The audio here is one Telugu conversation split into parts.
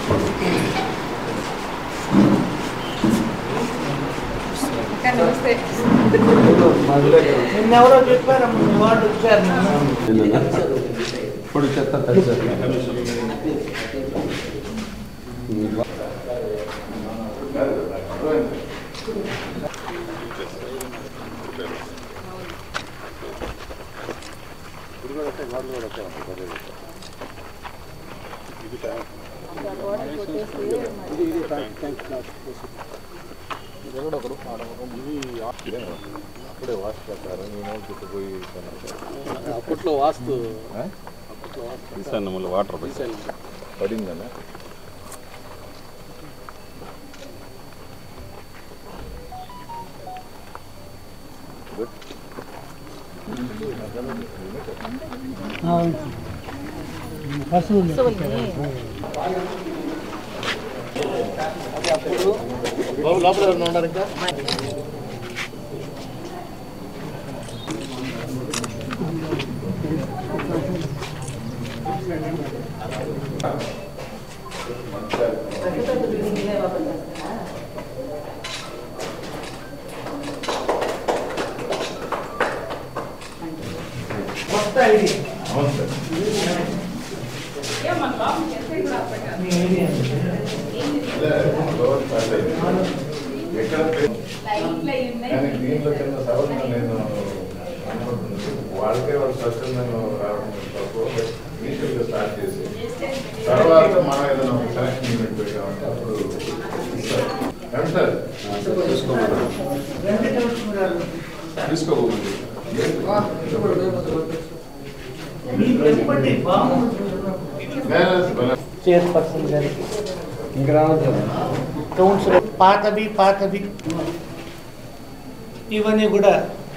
నమస్తే నిన్నెవరో చెప్పారమ్మ మీ వాళ్ళు వచ్చారు నిన్న. ఇప్పుడు చెత్త తడిచారు అప్పుడే వాష్ ప్రకారం నేను చుట్టుపోయి అప్పట్లో వాస్తు తీసాను మళ్ళీ వాటర్ పడిందన్నా బాబు లోపల ఎవరైనా ఉన్నారు ఇంకా కొత్త ఐడి మీ ఐడి ఎక్కడ కానీ దీంట్లో చిన్న సవరణ నేను అనుకుంటున్నాను వాళ్ళకే వాళ్ళు స్వచ్ఛందంగా రావడం తక్కువ ఇనిషియల్గా స్టార్ట్ చేసి తర్వాత మనం ఏదైనా ఒక కనెక్షన్ యూనిట్ పెట్టామంటే అప్పుడు ఇస్తారు ఏమండి సార్ వెంకటేశ్వర గారు తీసుకోబోతుంది మీకు చెప్పండి బాగుంది చైర్పర్సన్ గారికి ఇంకా రావద్దు కౌన్సిలర్ పాతవి పాతవి ఇవన్నీ కూడా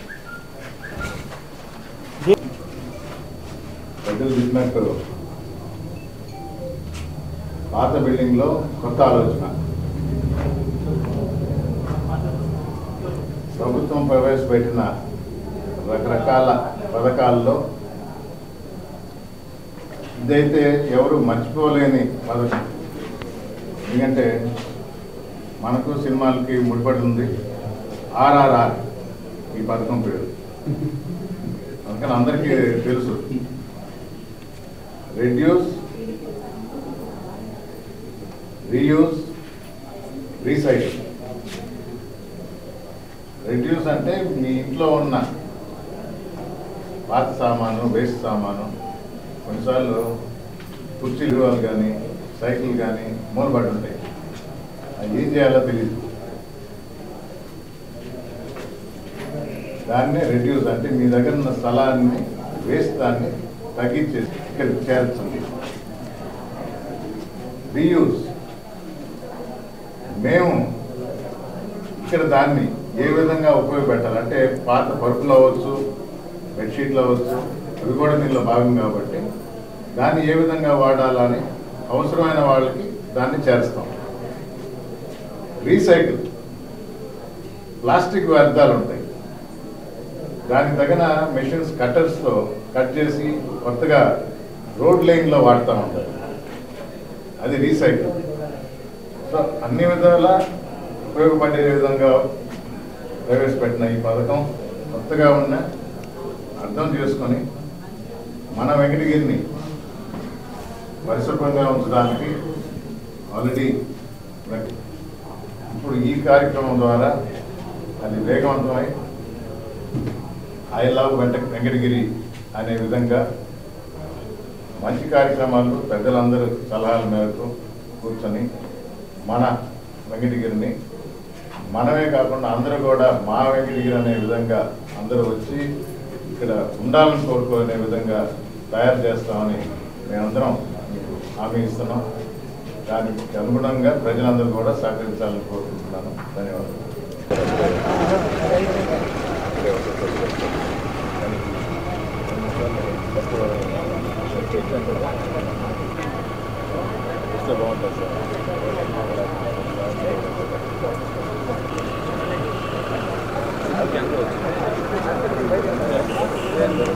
పెద్దలు చెప్పినట్టు పాత బిల్డింగ్ లో కొత్త ఆలోచన ప్రభుత్వం ప్రవేశపెట్టిన రకరకాల పథకాల్లో ఇదైతే ఎవరు మర్చిపోలేని పథకం ఎందుకంటే మనకు సినిమాలకి ముడిపడి ఉంది ఆర్ఆర్ఆర్ ఈ పథకం పేరు అందుకని అందరికీ తెలుసు రెడ్యూస్ రీయూస్ రీసైకిల్ రెడ్యూస్ అంటే మీ ఇంట్లో ఉన్న పాత సామాను వేస్ట్ సామాను కొన్నిసార్లు కుర్చీలు విలువలు కానీ సైకిల్ కానీ మూలబడి ఉంటాయి అది ఏం చేయాలో తెలియదు దాన్ని రెడ్యూస్ అంటే మీ దగ్గర ఉన్న స్థలాన్ని వేస్ట్ దాన్ని తగ్గించేసి ఇక్కడికి చేర్చండి రీయూస్ మేము ఇక్కడ దాన్ని ఏ విధంగా ఉపయోగపెట్టాలి అంటే పాత పరుపులు అవ్వచ్చు బెడ్షీట్లు అవ్వచ్చు అవి కూడా దీనిలో భాగం కాబట్టి దాన్ని ఏ విధంగా వాడాలని అవసరమైన వాళ్ళకి దాన్ని చేస్తాం రీసైకిల్ ప్లాస్టిక్ వ్యర్థాలు ఉంటాయి దానికి తగిన మెషిన్స్ కట్టర్స్తో కట్ చేసి కొత్తగా రోడ్ లైన్లో వాడుతూ ఉంటారు అది రీసైకిల్ సో అన్ని విధాలా ఉపయోగపడే విధంగా ప్రవేశపెట్టిన ఈ పథకం కొత్తగా ఉన్న అర్థం చేసుకొని మన వెంకటగిరిని పరిశుభ్రంగా ఉంచడానికి ఆల్రెడీ ఇప్పుడు ఈ కార్యక్రమం ద్వారా అది వేగవంతమై ఐ లవ్ వెంట వెంకటగిరి అనే విధంగా మంచి కార్యక్రమాలు పెద్దలందరూ సలహాల మేరకు కూర్చొని మన వెంకటగిరిని మనమే కాకుండా అందరూ కూడా మా వెంకటగిరి అనే విధంగా అందరూ వచ్చి ఇక్కడ ఉండాలని కోరుకునే విధంగా తయారు చేస్తామని మేమందరం మీకు హామీ ఇస్తున్నాం దానికి అనుగుణంగా ప్రజలందరూ కూడా సహకరించాలని కోరుకుంటున్నాను ధన్యవాదాలు బాగుంటుంది సార్